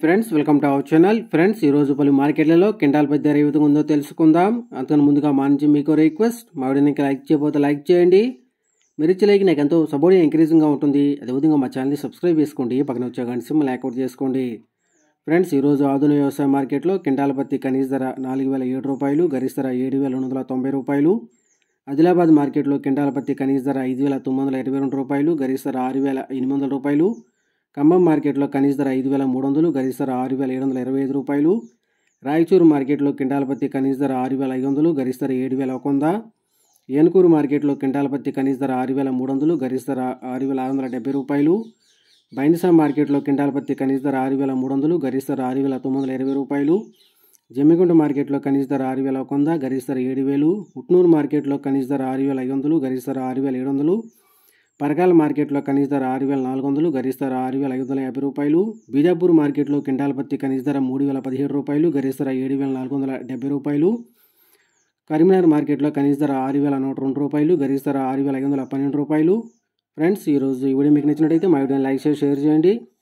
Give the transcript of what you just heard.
friends welcome to our channel friends ఈరోజు పలు మార్కెట్లలో కింటాల్ పెద్ద ధర ఏ విధంగా ఉందో తెలుసుకుందాం అంతకన్నా ముందుగా మా నుంచి మీకు రిక్వెస్ట్ మా వీడియోకి లైక్ చేయకపోతే లైక్ చేయండి మీరు ఇచ్చే లైక్ నాకు ఎంతో సపోర్ట్ ఎంకరేజింగ్గా ఉంటుంది అదేవిధంగా మా ఛానల్ని సబ్స్క్రైబ్ చేసుకోండి పక్కన వచ్చే గంట సింబల్ యాక్టివేట్ చేసుకోండి ఫ్రెండ్స్ ఈరోజు ఆధునిక వ్యవసాయ మార్కెట్లో కింటాల పత్తి కనీస ధర నాలుగు వేల ఏడు రూపాయలు గరిష్ట ధర ఏడు వేల రెండు వందల తొంభై రూపాయలు ఆదిలాబాద్ మార్కెట్లో కింటాల పత్తి కనీస ధర ఐదు వేల తొమ్మిది వందల ఇరవై రెండు రూపాయలు గరిష్ట ధర ఆరు వేల ఎనిమిది వందల రూపాయలు ఖమ్మం మార్కెట్లో కనీస ధర ఐదు వేల మూడు వందలు గరిష్ట ధర ఆరు వేల ఏడు వందల ఇరవై ఐదు రూపాయలు రాయచూరు మార్కెట్లో కింటాల పత్తి కనీస ధర ఆరు వేల ఐదు వందలు గరిష్ట ధర ఏడు వేల ఒక వంద ఏనుకూరు మార్కెట్లో కింటాల పత్తి కనీస ధర ఆరు వేల మూడు వందలు గరిష్ట ధర ఆరు వేల ఆరు వందల డెబ్బై రూపాయలు బైందసా మార్కెట్లో కింటాల పత్తి కనీస ధర ఆరు వేల మూడు వందలు గరిష్ట ధర ఆరు వేల తొమ్మిది వందల ఇరవై రూపాయలు జమ్మిగుంట మార్కెట్లో కనీస ధర ఆరు వేల ఒక వంద గరిష్ట ధర ఏడు వేలు ఉట్నూరు మార్కెట్లో కనీస ధర ఆరు వేల ఐదు వందలు గరిష్ట ధర ఆరు వేల ఏడు వందలు పరకాల మార్కెట్లో కనీస ధర ఆరు వేల నాలుగు వందలు గరిష్ట ధర ఆరు వేల ఐదు వందల యాభై రూపాయలు బీజాపూర్ మార్కెట్లో కింటాల పత్తి కనీస ధర మూడు వేల పదిహేడు రూపాయలు గరిష్ట ధర ఏడు వేల నాలుగు వందల డెబ్బై రూపాయలు కరీంనగర్ మార్కెట్లో కనీస ధర ఆరు వేల నూట రెండు రూపాయలు గరిష్ట ధర ఆరు వేల ఐదు వందల పన్నెండు రూపాయలు ఫ్రెండ్స్ ఈరోజు ఈ వీడియో మీకు నచ్చినట్టయితే మా వీడియోని లైక్ చేసి షేర్ చేయండి